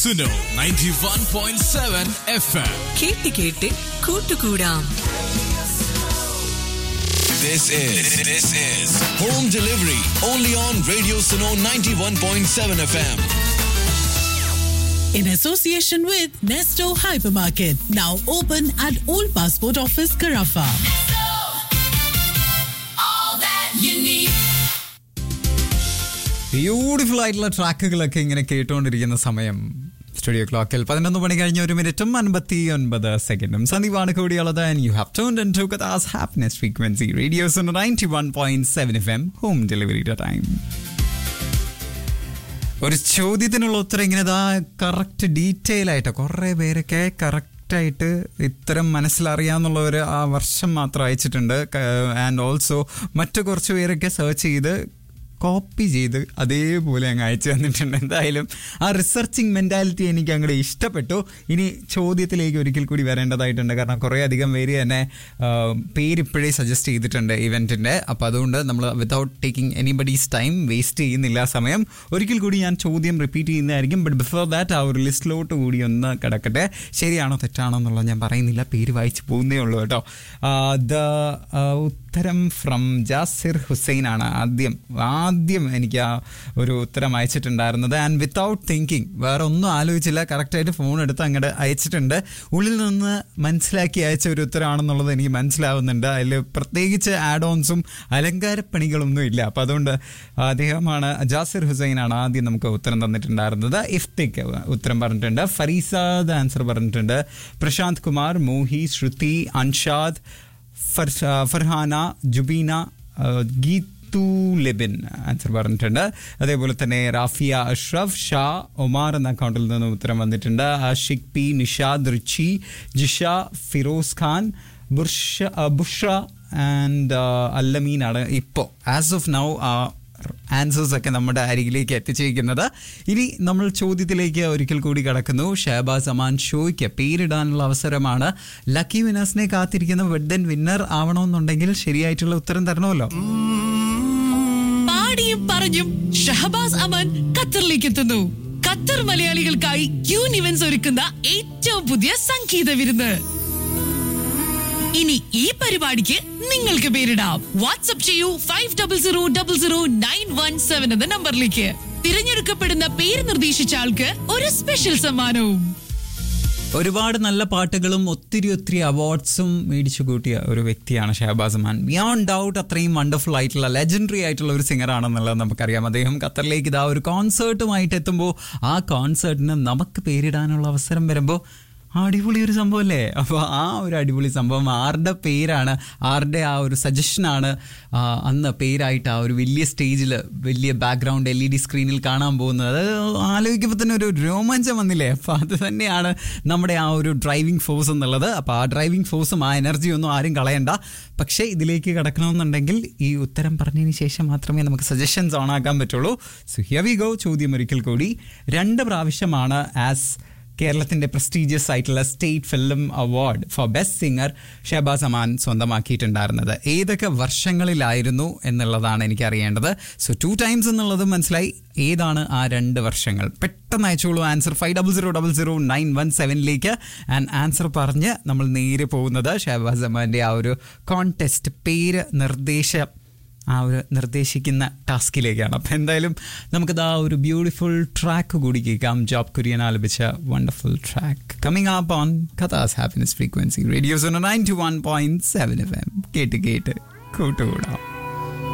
Suno ninety one point seven F M കേട്ട് കേട്ട് കൂട്ടുകൂടാം This is this is home delivery only on Radio Suno 91.7 FM. in association with Nesto Hypermarket, now open at Old Passport Office, Carafa. Beautiful ആയിട്ടുള്ള ട്രാക്കുകളൊക്കെ ഇങ്ങനെ കേട്ടുകൊണ്ടിരിക്കുന്ന സമയം studio ക്ലോക്കിൽ പതിനൊന്ന് മണി കഴിഞ്ഞ ഒരു മിനിറ്റും അൻപത്തി ഒൻപത് സെക്കൻഡും സന്ദീപാണ് കൂടിയുള്ളത് and you have tuned in to Kathas happiness frequency radios ninety one point seven F M home ഡെലിവറിയുടെ ടൈം ഒരു ചോദ്യത്തിനുള്ള ഉത്തരം ഇങ്ങനെ ഇതാ കറക്റ്റ് ഡീറ്റെയിൽ ആയിട്ട് കുറേ പേരൊക്കെ കറക്റ്റായിട്ട് ഇത്തരം മനസ്സിലറിയാന്നുള്ളവർ ആ വർഷം മാത്രം അയച്ചിട്ടുണ്ട് ആൻഡ് ഓൾസോ മറ്റു കുറച്ച് പേരൊക്കെ സെർച്ച് ചെയ്ത് കോപ്പി ചെയ്ത് അതേപോലെ അങ്ങ് അയച്ചു തന്നിട്ടുണ്ട് എന്തായാലും ആ റിസർച്ചിങ് മെൻറ്റാലിറ്റി എനിക്ക് അങ്ങോട്ട് ഇഷ്ടപ്പെട്ടു ഇനി ചോദ്യത്തിലേക്ക് ഒരിക്കൽ കൂടി വരേണ്ടതായിട്ടുണ്ട് കാരണം കുറേ അധികം പേര് തന്നെ ആ, പേര് ഇപ്പോഴേ സജസ്റ്റ് ചെയ്തിട്ടുണ്ട് ഇവൻറ്റിൻ്റെ അപ്പോൾ അതുകൊണ്ട് നമ്മൾ without taking anybody's time waste ചെയ്യുന്നില്ല ആ സമയം ഒരിക്കൽ കൂടി ഞാൻ ചോദ്യം റിപ്പീറ്റ് ചെയ്യുന്നതായിരിക്കും ബട്ട് ബിഫോർ ദാറ്റ് ആ ഒരു ലിസ്റ്റിലോട്ട് കൂടി ഒന്ന് കിടക്കട്ടെ ശരിയാണോ തെറ്റാണോ എന്നുള്ളത് ഞാൻ പറയുന്നില്ല പേര് വായിച്ച് പോകുന്നേ ഉള്ളൂ കേട്ടോ ദ ഉത്തരം ഫ്രം ജാസിർ ഹുസൈൻ ആണ് ആദ്യം ആദ്യം എനിക്ക് ആ ഒരു ഉത്തരം അയച്ചിട്ടുണ്ടായിരുന്നത് ആൻഡ് വിത്തൗട്ട് തിങ്കിങ് വേറെ ഒന്നും ആലോചിച്ചില്ല കറക്റ്റായിട്ട് ഫോൺ എടുത്ത് അങ്ങോട്ട് അയച്ചിട്ടുണ്ട് ഉള്ളിൽ നിന്ന് മനസ്സിലാക്കി അയച്ച ഒരു ഉത്തരമാണെന്നുള്ളത് എനിക്ക് മനസ്സിലാവുന്നുണ്ട് അതിൽ പ്രത്യേകിച്ച് ആഡ് ഓൺസും അലങ്കാരപ്പണികളൊന്നും ഇല്ല അപ്പം അതുകൊണ്ട് അദ്ദേഹമാണ് ജാസിർ ഹുസൈനാണ് ആദ്യം നമുക്ക് ഉത്തരം തന്നിട്ടുണ്ടായിരുന്നത് ഇഫ്തിക്ക് ഉത്തരം പറഞ്ഞിട്ടുണ്ട് ഫരീസാദ് ആൻസർ പറഞ്ഞിട്ടുണ്ട് പ്രശാന്ത് കുമാർ മോഹി ശ്രുതി അൻഷാദ് ഫർഷ- ഫർഹാന ജുബീന ആ, ഗീതു ലെബിൻ ആൻസർ പറഞ്ഞിട്ടുണ്ട് അതേപോലെ തന്നെ റാഫിയ അഷ്റഫ് ഷാ ഒമാർ എന്ന അക്കൗണ്ടിൽ നിന്ന് ഉത്തരം വന്നിട്ടുണ്ട് ആഷിഖ് പി നിഷാദ് റിച്ചി ജിഷ ഫിറോസ് ഖാൻ ബുർഷ ആ, ബുഷ്ര ആൻഡ് അല്ലമീനാണ് ഇപ്പോൾ ആസ് ഓഫ് നൗ ആൻസേഴ്സ് ഒക്കെ നമ്മുടെ അരികിലേക്ക് എത്തിച്ചിരിക്കുന്നത് ഇനി നമ്മൾ ചോദ്യത്തിലേക്ക് ഒരിക്കൽ കൂടി കടക്കുന്നു ഷഹബാസ് അമാൻ ഷോയ്ക്ക് പേരിടാനുള്ള അവസരമാണ് ലക്കി വിനേഴ്സിനെ കാത്തിരിക്കുന്ന വെഡൻ വിന്നർ ആവണമെന്നുണ്ടെങ്കിൽ ശരിയായിട്ടുള്ള ഉത്തരം തരണമല്ലോ പാടിയും പറഞ്ഞും ഷഹബാസ് അമൻ ഖത്തറിലേക്ക് എത്തുന്നു ഖത്തർ മലയാളികൾക്കായി ക്യൂൻ ഇവന്റ്സ് ഒരുക്കുന്ന ഏറ്റവും പുതിയ സംഗീത വിരുന്ന് ഇനി ഈ പരിപാടിക്ക് നിങ്ങൾക്ക് പേരിടാം വാട്സ്ആപ്പ് ചെയ്യൂ five double zero double zero nine one seven എന്ന നമ്പറിലേക്ക് തിരഞ്ഞെടുക്കപ്പെടുന്ന പേര് നിർദ്ദേശിച്ച ആൾക്ക് ഒരു സ്പെഷ്യൽ സമ്മാനവും ഒരുപാട് നല്ല പാട്ടുകളും ഒത്തിരി ഒത്തിരി അവാർഡ്സും മേടിച്ചു കൂട്ടിയ ഒരു വ്യക്തിയാണ് ഷഹബാസ് മാൻ ബിയോണ്ട് ഡൗട്ട് അത്രയും വണ്ടർഫുൾ ആയിട്ടുള്ള ലെജൻഡറി ആയിട്ടുള്ള ഒരു സിംഗർ ആണെന്നുള്ളത് നമുക്കറിയാം അദ്ദേഹം ഖത്തറിലേക്ക് ഇതാ ഒരു കോൺസേർട്ടുമായിട്ട് എത്തുമ്പോൾ ആ കോൺസേർട്ടിന് നമുക്ക് പേരിടാനുള്ള അവസരം വരുമ്പോൾ അടിപൊളി ഒരു സംഭവമല്ലേ അപ്പോൾ ആ ഒരു അടിപൊളി സംഭവം ആരുടെ പേരാണ് ആരുടെ ആ ഒരു സജഷനാണ് അന്ന് പേരായിട്ട് ആ ഒരു വലിയ സ്റ്റേജിൽ വലിയ ബാക്ക്ഗ്രൗണ്ട് എൽ ഇ ഡി സ്ക്രീനിൽ കാണാൻ പോകുന്നത് അത് ആലോചിക്കുമ്പോൾ തന്നെ ഒരു രോമാഞ്ചം വന്നില്ലേ അപ്പോൾ അത് തന്നെയാണ് നമ്മുടെ ആ ഒരു ഡ്രൈവിംഗ് ഫോഴ്സ് എന്നുള്ളത് അപ്പോൾ ആ ഡ്രൈവിംഗ് ഫോഴ്സും ആ എനർജിയും ഒന്നും ആരും കളയണ്ട പക്ഷേ ഇതിലേക്ക് കടക്കണമെന്നുണ്ടെങ്കിൽ ഈ ഉത്തരം പറഞ്ഞതിന് ശേഷം മാത്രമേ നമുക്ക് സജഷൻസ് ഓൺ ആക്കാൻ പറ്റുള്ളൂ സോ ഹിയർ വി ഗോ ചോദ്യം ഒരിക്കൽ കൂടി രണ്ട് പ്രാവശ്യമാണ് ആസ് കേരളത്തിന്റെ പ്രസ്റ്റീജിയസ് ആയിട്ടുള്ള state film award for best singer Shahbaz Aman സ്വന്തമാക്കിയിട്ടുണ്ടായിരുന്നത് ഏതൊക്കെ വർഷങ്ങളിലായിരുന്നു എന്നുള്ളതാണ് എനിക്ക് അറിയേണ്ടത് സോ ടു ടൈംസ് എന്നുള്ളത് മനസ്സിലായി ഏതാണ് ആ രണ്ട് വർഷങ്ങൾ പെട്ടെന്ന് അയച്ചോളൂ answer five double zero double zero nine one സെവനിലേക്ക് ആൻഡ് ആൻസർ പറഞ്ഞ് നമ്മൾ നേരെ പോകുന്നത് ഷഹബാസ് അമാൻ്റെ ആ ഒരു കോൺടെസ്റ്റ് പേര് നിർദ്ദേശ ആ ഒരു നിർദ്ദേശിക്കുന്ന ടാസ്കിലേക്കാണ് അപ്പം എന്തായാലും നമുക്കത് ആ ഒരു ബ്യൂട്ടിഫുൾ ട്രാക്ക് കൂടി കേൾക്കാം ജോബ് കുര്യൻ ആലപിച്ച wonderful track coming up on Kathas happiness frequency radios nine two one point seven F M കേട്ട് കേട്ട് കൂട്ടുകൂടാം